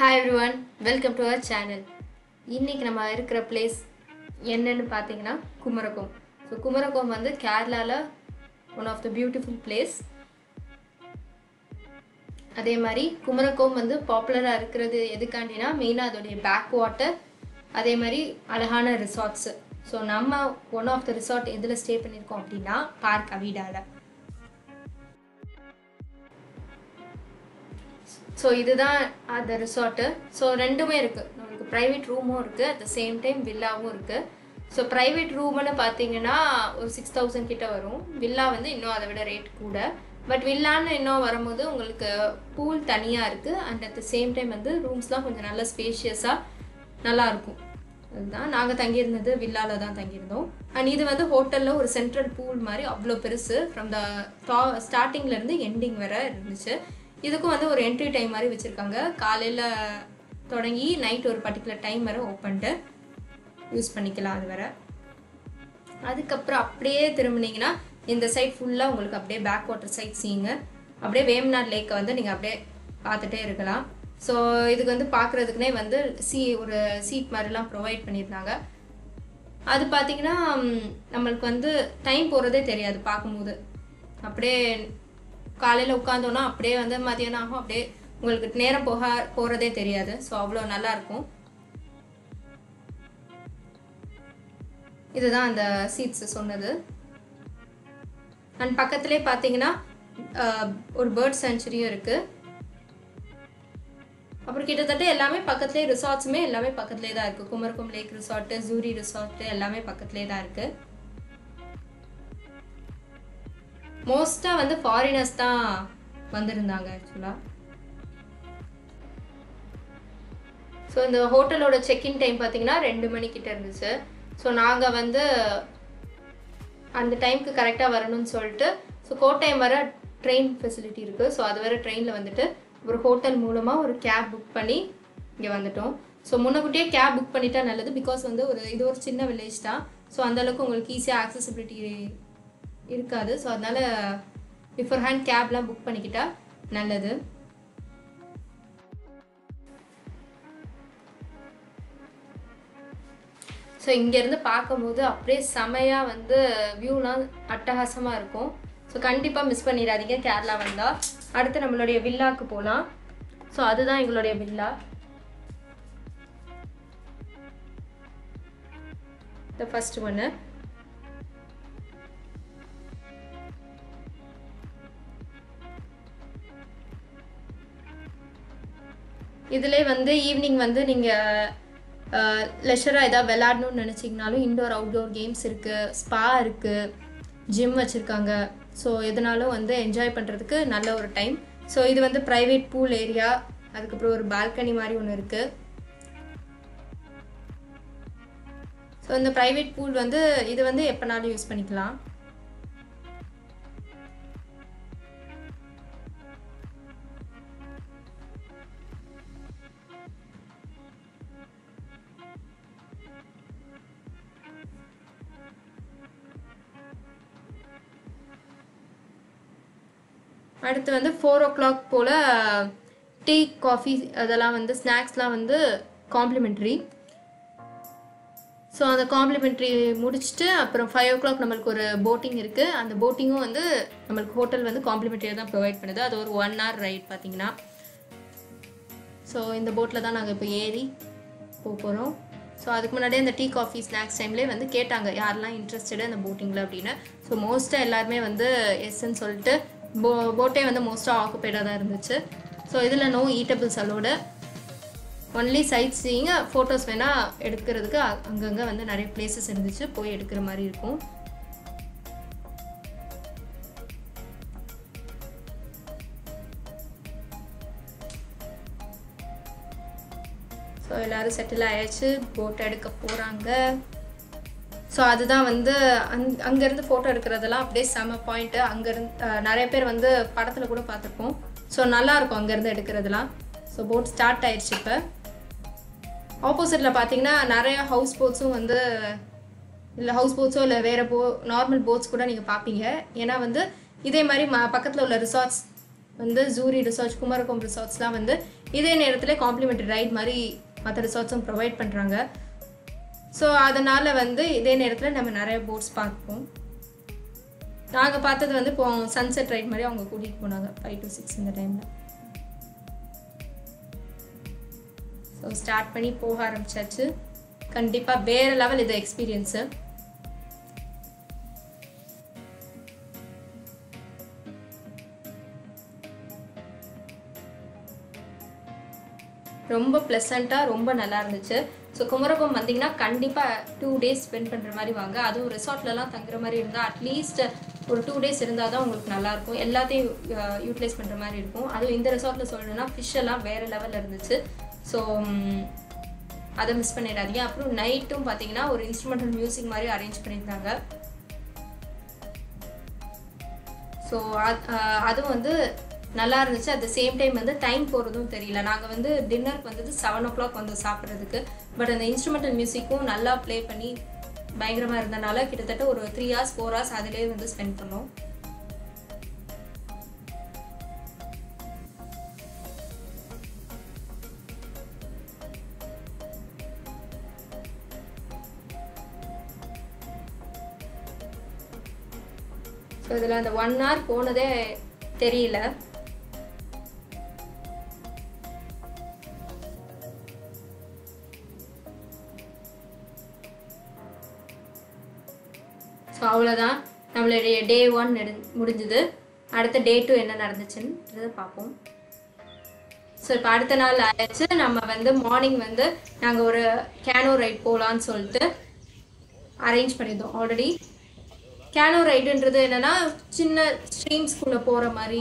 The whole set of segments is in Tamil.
hi everyone welcome to our channel இன்றைக்கி நம்ம இருக்கிற பிளேஸ் என்னன்னு பார்த்தீங்கன்னா குமரகோம் ஸோ குமரகோம் வந்து கேரளாவில் one of the beautiful place அதே மாதிரி குமரகோம் வந்து பாப்புலராக இருக்கிறது எதுக்காண்டினா மெயினாக அதோடைய பேக் வாட்டர் அதே மாதிரி அழகான ரிசார்ட்ஸு ஸோ நம்ம ஒன் ஆஃப் த ரிசார்ட் எதில் ஸ்டே பண்ணியிருக்கோம் அப்படின்னா பார்க் அவிடாவில் ஸோ இதுதான் அந்த ரிசார்ட்டு ஸோ ரெண்டுமே இருக்குது நம்மளுக்கு ப்ரைவேட் ரூமும் இருக்குது அட் த சேம் டைம் வில்லாவும் இருக்குது ஸோ ப்ரைவேட் ரூம்னு பார்த்தீங்கன்னா ஒரு சிக்ஸ் தௌசண்ட் கிட்ட வரும் வில்லா வந்து இன்னும் அதை விட ரேட் கூட பட் வில்லான்னு இன்னும் வரும்போது உங்களுக்கு பூல் தனியாக இருக்குது and at the same time வந்து ரூம்ஸ்லாம் கொஞ்சம் நல்ல ஸ்பேஷியஸாக நல்லாயிருக்கும் அதுதான் நாங்கள் தங்கியிருந்தது வில்லால தான் தங்கியிருந்தோம் அண்ட் இது வந்து ஹோட்டலில் ஒரு சென்ட்ரல் பூல் மாதிரி அவ்வளோ பெருசு ஃப்ரம் த டா ஸ்டார்டிங்லேருந்து எண்டிங் வரை இருந்துச்சு இதுக்கும் வந்து ஒரு என்ட்ரி டைம் மாதிரி வச்சுருக்காங்க காலையில் தொடங்கி நைட் ஒரு பர்டிகுலர் டைம் வரை ஓப்பன்ட்டு யூஸ் பண்ணிக்கலாம் அது வரை அதுக்கப்புறம் அப்படியே திரும்பினீங்கன்னா இந்த சைட் ஃபுல்லாக உங்களுக்கு அப்படியே பேக் வாட்டர் சைட் சீங்க அப்படியே வேம்நாட் லேக்கை வந்து நீங்கள் அப்படியே பார்த்துட்டே இருக்கலாம் ஸோ இதுக்கு வந்து பார்க்குறதுக்குனே வந்து சீ ஒரு சீட் மாதிரிலாம் ப்ரொவைட் பண்ணியிருந்தாங்க அது பார்த்தீங்கன்னா ம், நம்மளுக்கு வந்து டைம் போகிறதே தெரியாது பார்க்கும்போது அப்படியே காலையில் உட்காந்தோன்னா அப்படியே வந்து மதியானம் ஆகும் அப்படியே உங்களுக்கு நேரம் போக போகிறதே தெரியாது ஸோ அவ்வளோ நல்லாயிருக்கும் இதுதான் அந்த சீட்ஸ் சொன்னது அண்ட் பக்கத்துலேயே பார்த்தீங்கன்னா அஹ், ஒரு பேர்ட் சென்ச்சுரியும் இருக்குது அப்புறம் கிட்டத்தட்ட எல்லாமே பக்கத்துலேயே ரிசார்ட்ஸுமே எல்லாமே பக்கத்துலேயே தான் இருக்குது Kumarakom lake resort Zuri resort எல்லாமே பக்கத்துலேயே தான் இருக்குது மோஸ்ட்டாக வந்து ஃபாரினர்ஸ் தான் வந்திருந்தாங்க ஆக்சுவலாக ஸோ இந்த ஹோட்டலோட செக்இன் டைம் பார்த்தீங்கன்னா ரெண்டு மணிக்கிட்ட இருந்துச்சு ஸோ நாங்கள் வந்து அந்த டைம்க்கு கரெக்டாக வரணும்னு சொல்லிட்டு ஸோ கோட்டயம் வர ட்ரெயின் ஃபெசிலிட்டி இருக்குது ஸோ அது வர ட்ரெயினில் வந்துட்டு ஒரு ஹோட்டல் மூலமாக ஒரு கேப் புக் பண்ணி இங்கே வந்துட்டோம் ஸோ முன்னக்கூட்டியே கேப் புக் பண்ணிட்டா நல்லது பிகாஸ் வந்து ஒரு இது ஒரு சின்ன வில்லேஜ் தான் ஸோ அந்தளவுக்கு உங்களுக்கு ஈஸியாக ஆக்சசிபிலிட்டி இருக்காது ஸோ அதனால் பிஃபோர் ஹேண்ட் கேப்லாம் புக் பண்ணிக்கிட்டா நல்லது ஸோ இங்கேருந்து பார்க்கும்போது அப்படியே செமையாக வந்து வியூலாம் அட்டகாசமாக இருக்கும் ஸோ கண்டிப்பாக மிஸ் பண்ணிடாதீங்க கேரளா வந்தால் அடுத்து நம்மளுடைய வில்லாக்கு போகலாம் ஸோ அதுதான் எங்களுடைய வில்லா த ஃபர்ஸ்ட் ஒன்று இதிலே வந்து ஈவினிங் வந்து நீங்கள் லெஷராக ஏதாவது விளாடணும்னு நினச்சிங்கனாலும் இன்டோர் அவுட்டோர் கேம்ஸ் இருக்குது ஸ்பா இருக்குது ஜிம் வச்சுருக்காங்க ஸோ எதனாலும் வந்து என்ஜாய் பண்ணுறதுக்கு நல்ல ஒரு டைம் ஸோ இது வந்து ப்ரைவேட் பூல் ஏரியா அதுக்கப்புறம் ஒரு பால்கனி மாதிரி ஒன்று இருக்குது ஸோ இந்த ப்ரைவேட் பூல் வந்து இது வந்து எப்போனாலும் யூஸ் பண்ணிக்கலாம் அடுத்து வந்து ஃபோர் ஓ கிளாக் போல் டீ காஃபி அதெல்லாம் வந்து ஸ்நாக்ஸ்லாம் வந்து காம்ப்ளிமெண்ட்ரி ஸோ அந்த காம்ப்ளிமெண்ட்ரி முடிச்சுட்டு அப்புறம் ஃபைவ் ஓ கிளாக் நம்மளுக்கு ஒரு போட்டிங் இருக்குது அந்த போட்டிங்கும் வந்து நம்மளுக்கு ஹோட்டல் வந்து காம்ப்ளிமெண்ட்ரியாக தான் ப்ரொவைட் பண்ணுது அது ஒரு ஒன் ஹவர் ரைட் பார்த்தீங்கன்னா ஸோ இந்த போட்டில் தான் நாங்கள் இப்போ ஏறி போக போகிறோம் ஸோ அதுக்கு முன்னாடியே அந்த டீ காஃபி ஸ்நாக்ஸ் டைம்லேயே வந்து கேட்டாங்க யாரெல்லாம் இன்ட்ரெஸ்டடு அந்த போட்டிங்கில் அப்படின்னு ஸோ மோஸ்ட்டாக எல்லாருமே வந்து எஸ்ன்னு சொல்லிட்டு போ போட்டே வந்து மோஸ்ட்டாக ஆக்குப்பைடாக தான் இருந்துச்சு ஸோ இதில் நோ ஈட்டபிள்ஸ் அலோட ஒன்லி சைட் சீயிங் ஃபோட்டோஸ் வேணால் எடுக்கிறதுக்கு அ- அங்கங்கே வந்து நிறைய பிளேசஸ் இருந்துச்சு போய் எடுக்கிற மாதிரி இருக்கும் ஸோ எல்லோரும் செட்டில் ஆயாச்சு போட்டோ எடுக்க போகிறாங்க ஸோ அதுதான் வந்து அங் அங்கேருந்து ஃபோட்டோ எடுக்கிறதெல்லாம் அப்படியே செம பாயிண்ட்டு அங்கேருந்து நிறைய பேர் வந்து படத்தில் கூட பார்த்துருப்போம் ஸோ நல்லாயிருக்கும் அங்கேருந்து எடுக்கிறதுலாம் ஸோ போட் ஸ்டார்ட் ஆயிடுச்சு இப்போ ஆப்போசிட்டில் பார்த்தீங்கன்னா நிறைய ஹவுஸ் போட்ஸும் வந்து இல்லை ஹவுஸ் போட்ஸோ இல்லை வேறு போ நார்மல் போட்ஸ் கூட நீங்கள் பார்ப்பீங்க ஏன்னா வந்து இதே மாதிரி ம பக்கத்தில் உள்ள ரிசார்ட்ஸ் வந்து ஜூரி ரிசார்ட்ஸ் குமரகம் ரிசார்ட்ஸ்லாம் வந்து இதே நேரத்தில் காம்ப்ளிமெண்ட்ரி ரைட் மாதிரி மற்ற ரிசார்ட்ஸும் ப்ரொவைட் பண்ணுறாங்க ஸோ அதனால் வந்து இதே நேரத்தில் நம்ம நிறைய போட்ஸ் பார்ப்போம் நாங்கள் பார்த்தது வந்து இப்போ சன்செட் ரைட் மாதிரி அவங்க கூட்டிகிட்டு போனாங்க ஃபைவ் டு சிக்ஸ் இந்த டைமில் ஸோ ஸ்டார்ட் பண்ணி போக ஆரம்பிச்சாச்சு கண்டிப்பாக வேறு லெவல் இது எக்ஸ்பீரியன்ஸு ரொம்ப ப்ளசண்ட்டாக ரொம்ப நல்லா இருந்துச்சு ஸோ குமரகம் வந்தீங்கன்னா கண்டிப்பாக டூ டேஸ் ஸ்பெண்ட் பண்ணுற மாதிரி வாங்க அதுவும் ரிசார்ட்லலாம் தங்குற மாதிரி இருந்தால் அட்லீஸ்ட் ஒரு டூ டேஸ் இருந்தால் தான் உங்களுக்கு நல்லாயிருக்கும் எல்லாத்தையும் யூட்டிலைஸ் பண்ணுற மாதிரி இருக்கும் அதுவும் இந்த ரிசார்ட்டில் சொல்லணும்னா ஃபிஷ் எல்லாம் வேறு லெவலில் இருந்துச்சு ஸோ அதை மிஸ் பண்ணிடாதீங்க அப்புறம் நைட்டும் பார்த்தீங்கன்னா ஒரு இன்ஸ்ட்ருமெண்டல் மியூசிக் மாதிரி அரேஞ்ச் பண்ணியிருந்தாங்க ஸோ அதுவும் வந்து நல்லா இருந்துச்சு அட் த சேம் டைம் வந்து டைம் போகிறதும் தெரியல நாங்கள் வந்து டின்னருக்கு வந்தது செவன் ஓ கிளாக் வந்து சாப்பிட்றதுக்கு பட் அந்த இன்ஸ்ட்ருமெண்டல் மியூசிக்கும் நல்லா ப்ளே பண்ணி பயங்கரமாக இருந்தனால கிட்டத்தட்ட ஒரு த்ரீ ஹவர்ஸ் ஃபோர் ஹவர்ஸ் அதிலே வந்து ஸ்பெண்ட் பண்ணோம் ஸோ இதில் அந்த ஒன் ஹவர் போனதே தெரியல ஸோ அவ்வளோதான் நம்மளுடைய டே ஒன் முடிஞ்சுது அடுத்த டே டூ என்ன நடந்துச்சுன்றதை பார்ப்போம் ஸோ இப்போ அடுத்த நாள் ஆயிடுச்சு நம்ம வந்து மார்னிங் வந்து நாங்கள் ஒரு கேனோ ரைட் போகலான்னு சொல்லிட்டு அரேஞ்ச் பண்ணியிருந்தோம் ஆல்ரெடி கேனோ ரைடுன்றது என்னன்னா சின்ன ஸ்ட்ரீம்ஸ்குள்ளே போகிற மாதிரி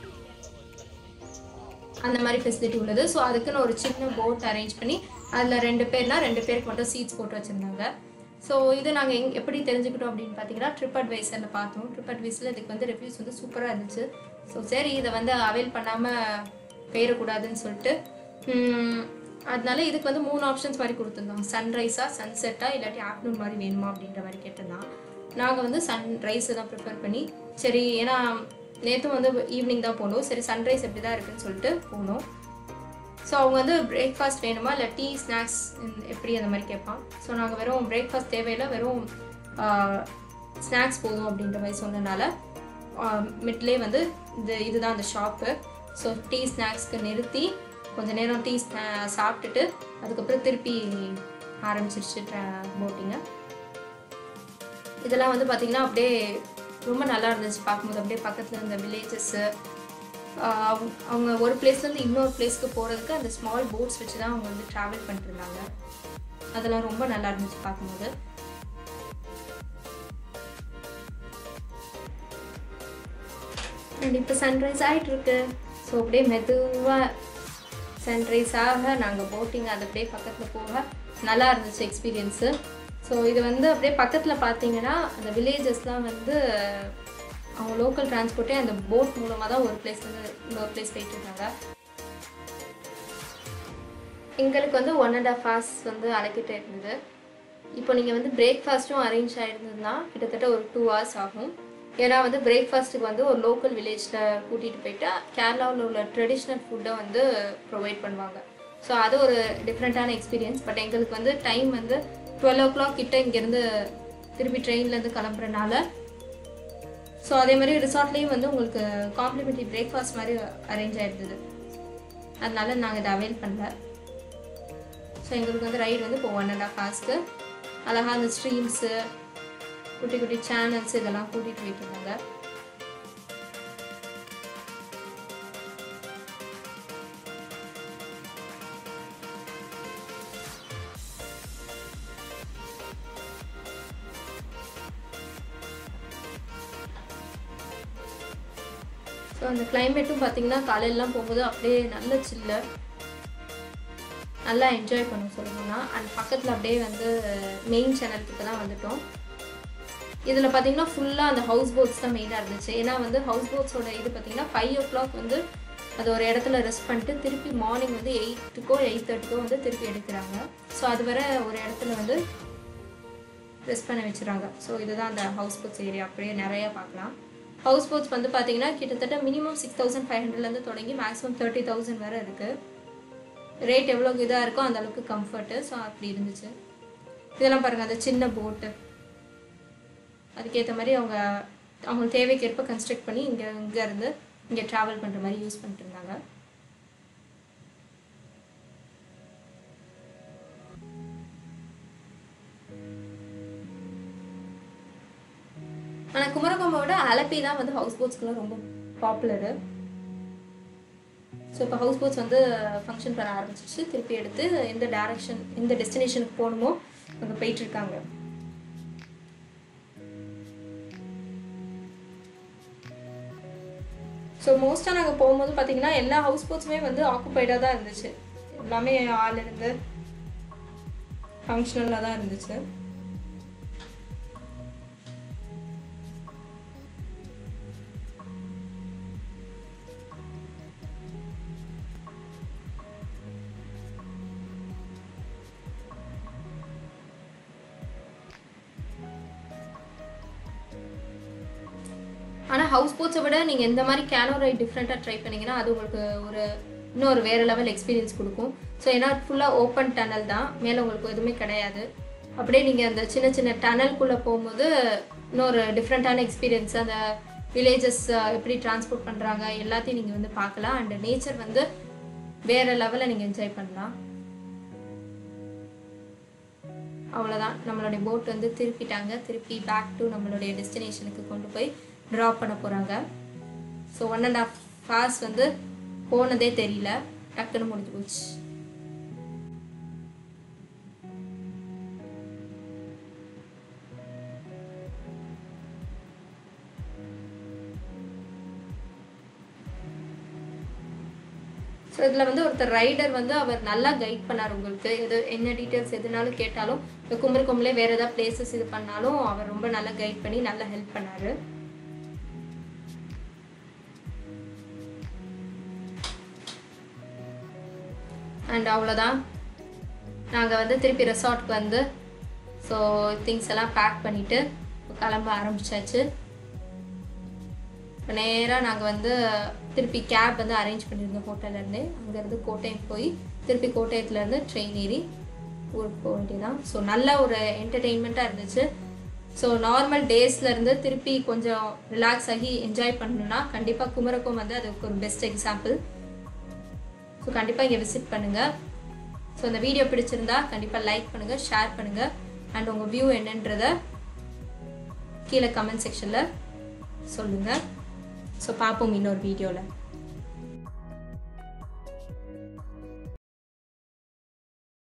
அந்த மாதிரி ஃபெசிலிட்டி உள்ளது ஸோ அதுக்குன்னு ஒரு சின்ன போட் அரேஞ்ச் பண்ணி அதில் ரெண்டு பேர்னா ரெண்டு பேருக்கு மட்டும் சீட்ஸ் போட்டு வச்சுருந்தாங்க ஸோ இது நாங்கள் எங் எப்படி தெரிஞ்சுக்கிட்டோம் அப்படின்னு பார்த்தீங்கன்னா ட்ரிப் அட்வைசரில் பார்த்தோம் ட்ரிப் அட்வைஸில் இதுக்கு வந்து ரிவ்யூஸ் வந்து சூப்பராக இருந்துச்சு ஸோ சரி இதை வந்து அவைல் பண்ணாமல் போயிடக்கூடாதுன்னு சொல்லிட்டு ம், அதனால இதுக்கு வந்து மூணு ஆப்ஷன்ஸ் மாதிரி கொடுத்துருந்தோம் சன்ரைஸா சன்செட்டா இல்லாட்டி ஆஃப்டர்நூன் மாதிரி வேணுமா அப்படின்ற மாதிரி கேட்டிருந்தான் நாங்கள் வந்து சன்ரைஸை தான் ப்ரிஃபர் பண்ணி சரி ஏன்னா நேற்றும் வந்து ஈவினிங் தான் போனோம் சரி சன்ரைஸ் எப்படி தான் இருக்குன்னு சொல்லிட்டு போனோம் ஸோ அவங்க வந்து பிரேக்ஃபாஸ்ட் வேணுமா இல்லை டீ ஸ்நாக்ஸ் எப்படி அந்த மாதிரி கேட்பான் ஸோ நாங்கள் வெறும் பிரேக்ஃபாஸ்ட் தேவையில்லை வெறும் ஸ்நாக்ஸ் போதும் அப்படின்ற மாதிரி சொன்னனால மிட்லே வந்து இந்த இதுதான் அந்த ஷாப்பு ஸோ டீ ஸ்நாக்ஸ்க்கு நிறுத்தி கொஞ்ச நேரம் டீ சாப்பிட்டுட்டு அதுக்கப்புறம் திருப்பி ஆரம்பிச்சிருச்சு போட்டிங்க இதெல்லாம் வந்து பார்த்திங்கன்னா அப்படியே ரொம்ப நல்லா இருந்துச்சு பார்க்கும்போது அப்படியே பக்கத்தில் இருந்த வில்லேஜஸ்ஸு அவங்க ஒரு பிளேஸ்லேருந்து இன்னொரு பிளேஸ்க்கு போகிறதுக்கு அந்த ஸ்மால் போட்ஸ் வச்சு தான் அவங்க வந்து ட்ராவல் பண்ணிட்டு இருந்தாங்க அதெல்லாம் ரொம்ப நல்லா இருந்துச்சு பார்க்கும்போது அண்ட் இப்போ சன்ரைஸ் ஆகிட்டு இருக்கு ஸோ அப்படியே மெதுவாக சன்ரைஸ் ஆக நாங்கள் போட்டிங் அது அப்படியே பக்கத்தில் போக நல்லா இருந்துச்சு எக்ஸ்பீரியன்ஸு ஸோ இது வந்து அப்படியே பக்கத்தில் பார்த்தீங்கன்னா அந்த வில்லேஜஸ்லாம் வந்து அவங்க லோக்கல் டிரான்ஸ்போர்ட்டே அந்த போட் மூலமாக தான் ஒரு பிளேஸ்லேருந்து இன்னொரு பிளேஸ் போயிட்டு இருந்தாங்க எங்களுக்கு வந்து ஒன் அண்ட் ஆஃப் ஹவர்ஸ் வந்து அழைக்கிட்டே இருந்தது இப்போ நீங்கள் வந்து பிரேக்ஃபாஸ்ட்டும் அரேஞ்ச் ஆகிருந்ததுன்னா கிட்டத்தட்ட ஒரு டூ ஹவர்ஸ் ஆகும் ஏன்னா வந்து பிரேக்ஃபாஸ்ட்டுக்கு வந்து ஒரு லோக்கல் வில்லேஜில் கூட்டிகிட்டு போயிட்டு கேரளாவில் உள்ள ட்ரெடிஷ்னல் ஃபுட்டை வந்து ப்ரொவைட் பண்ணுவாங்க ஸோ அது ஒரு டிஃப்ரெண்ட்டான எக்ஸ்பீரியன்ஸ் பட் எங்களுக்கு வந்து டைம் வந்து டுவெல் ஓ கிளாக் கிட்ட இங்கேருந்து திருப்பி ட்ரெயின்லேருந்து கிளம்புறனால ஸோ அதே மாதிரி ரிசார்ட்லேயும் வந்து உங்களுக்கு காம்ப்ளிமெண்ட்ரி பிரேக்ஃபாஸ்ட் மாதிரி அரேஞ்ச் ஆகிருந்தது அதனால நாங்கள் இதை அவைல் பண்ணல ஸோ எங்களுக்கு வந்து ரைடு வந்து இப்போ ஒன் அண்ட் ஆஃப் ஹவர்ஸ்க்கு அழகாக அந்த ஸ்ட்ரீம்ஸு குட்டி குட்டி சேனல்ஸ் இதெல்லாம் கூட்டிகிட்டு போயிட்டு இருந்தாங்க ஸோ அந்த கிளைமேட்டும் பார்த்தீங்கன்னா காலையிலலாம் போகும்போது அப்படியே நல்ல சில்லு நல்லா என்ஜாய் பண்ணோம் சொல்லணும்னா அண்ட் பக்கத்தில் அப்படியே வந்து மெயின் சேனல் கிட்ட தான் வந்துட்டோம் இதில் பார்த்தீங்கன்னா ஃபுல்லாக அந்த ஹவுஸ் போட்ஸ் தான் மெயினாக இருந்துச்சு ஏன்னா வந்து ஹவுஸ் போட்ஸோட இது பார்த்தீங்கன்னா ஃபைவ் ஓ கிளாக் வந்து அது ஒரு இடத்துல ரெஸ்ட் பண்ணிட்டு திருப்பி மார்னிங் வந்து எயிட்டுக்கோ எயிட் தேர்ட்டிக்கோ வந்து திருப்பி எடுக்கிறாங்க ஸோ அது வர ஒரு இடத்துல வந்து ரெஸ்ட் பண்ண வச்சுறாங்க ஸோ இதுதான் அந்த ஹவுஸ் போட்ஸ் ஏரியா அப்படியே நிறையா பார்க்கலாம் ஹவுஸ் போட்ஸ் வந்து பார்த்தீங்கன்னா கிட்டத்தட்ட மினிமம் சிக்ஸ் தௌசண்ட் ஃபைவ் ஹண்ட்ரட்லேருந்து தொடங்கி மேக்ஸிமம் தேர்ட்டி தௌசண்ட் வரை இருக்குது ரேட் எவ்வளோ இதாக இருக்கோ அந்த அளவுக்கு கம்ஃபர்ட்டு ஸோ அப்படி இருந்துச்சு இதெல்லாம் பாருங்கள் அந்த சின்ன போட்டு அதுக்கேற்ற மாதிரி அவங்க அவங்க தேவைக்கேற்ப கன்ஸ்ட்ரக்ட் பண்ணி இங்கே இங்கே இருந்து இங்கே ட்ராவல் பண்ணுற மாதிரி யூஸ் பண்ணிட்டு இருந்தாங்க ஆனால் குமரகோம்பை விட அலப்பி தான் வந்து ஹவுஸ் போட்ஸ்க்குலாம் ரொம்ப பாப்புலரு ஸோ இப்போ ஹவுஸ் போட்ஸ் வந்து ஃபங்க்ஷன் பண்ண ஆரம்பிச்சிச்சு திருப்பி எடுத்து எந்த டேரக்ஷன் எந்த டெஸ்டினேஷனுக்கு போகணுமோ அங்கே போயிட்டுருக்காங்க ஸோ மோஸ்ட்டாக நாங்கள் போகும்போது பார்த்தீங்கன்னா எல்லா ஹவுஸ் போட்ஸுமே வந்து ஆக்குப்பைடாக தான் இருந்துச்சு எல்லாமே ஆள் இருந்து ஃபங்க்ஷனலாக தான் இருந்துச்சு ஆனால் ஹவுஸ் போட்ஸை விட நீங்கள் எந்த மாதிரி கேனோ ரைட் டிஃப்ரெண்ட்டாக ட்ரை பண்ணீங்கன்னா அது உங்களுக்கு ஒரு இன்னொரு வேறு லெவல் எக்ஸ்பீரியன்ஸ் கொடுக்கும் ஸோ ஏன்னா ஃபுல்லாக ஓப்பன் டனல் தான் மேலே உங்களுக்கு எதுவுமே கிடையாது அப்படியே நீங்கள் அந்த சின்ன சின்ன டனல்குள்ளே போகும்போது இன்னொரு டிஃப்ரெண்ட்டான எக்ஸ்பீரியன்ஸ் அந்த வில்லேஜஸ் எப்படி டிரான்ஸ்போர்ட் பண்ணுறாங்க எல்லாத்தையும் நீங்கள் வந்து பார்க்கலாம் அண்ட் நேச்சர் வந்து வேறு லெவலில் நீங்கள் என்ஜாய் பண்ணலாம் அவ்வளோதான் நம்மளுடைய போட் வந்து திருப்பிட்டாங்க திருப்பி பேக் டு நம்மளுடைய டெஸ்டினேஷனுக்கு கொண்டு போய் ட்ராப் பண்ண போகிறாங்க so one and half hours வந்து போனதே தெரியல டக்குன்னு முடிஞ்சு போச்சு ஸோ இதில் வந்து ஒருத்தர் ரைடர் வந்து அவர் நல்லா கைட் பண்ணார் உங்களுக்கு எது என்ன டீட்டெயில்ஸ் எதுனாலும் கேட்டாலும் இந்த குமரகோம்லே வேறு ஏதாவது பிளேசஸ் இது பண்ணாலும் அவர் ரொம்ப நல்லா கைட் பண்ணி நல்லா ஹெல்ப் பண்ணார் அண்ட் அவ்வளோதான் நாங்கள் வந்து திருப்பி ரெசார்ட்க்கு வந்து ஸோ திங்ஸ் எல்லாம் பேக் பண்ணிவிட்டு கிளம்ப ஆரம்பிச்சாச்சு இப்போ நேராக நாங்கள் வந்து திருப்பி கேப் வந்து அரேஞ்ச் பண்ணியிருந்தோம் ஹோட்டல்லேருந்து அங்கேருந்து கோட்டயம் போய் திருப்பி கோட்டயத்துலேருந்து ட்ரெயின் ஏறி ஊருக்கு போக வேண்டியதான் ஸோ நல்ல ஒரு என்டர்டெயின்மெண்ட்டாக இருந்துச்சு ஸோ நார்மல் டேஸ்லேருந்து திருப்பி கொஞ்சம் ரிலாக்ஸ் ஆகி என்ஜாய் பண்ணணும்னா கண்டிப்பாக குமரகம் வந்து அதுக்கு ஒரு பெஸ்ட் எக்ஸாம்பிள் ஸோ கண்டிப்பாக இங்கே விசிட் பண்ணுங்கள் ஸோ இந்த வீடியோ பிடிச்சிருந்தா கண்டிப்பாக லைக் பண்ணுங்கள் ஷேர் பண்ணுங்கள் அண்ட் உங்கள் வியூ என்னன்றதை கீழே கமெண்ட் செக்ஷனில் சொல்லுங்கள் ஸோ பார்ப்போம் இன்னொரு வீடியோவில்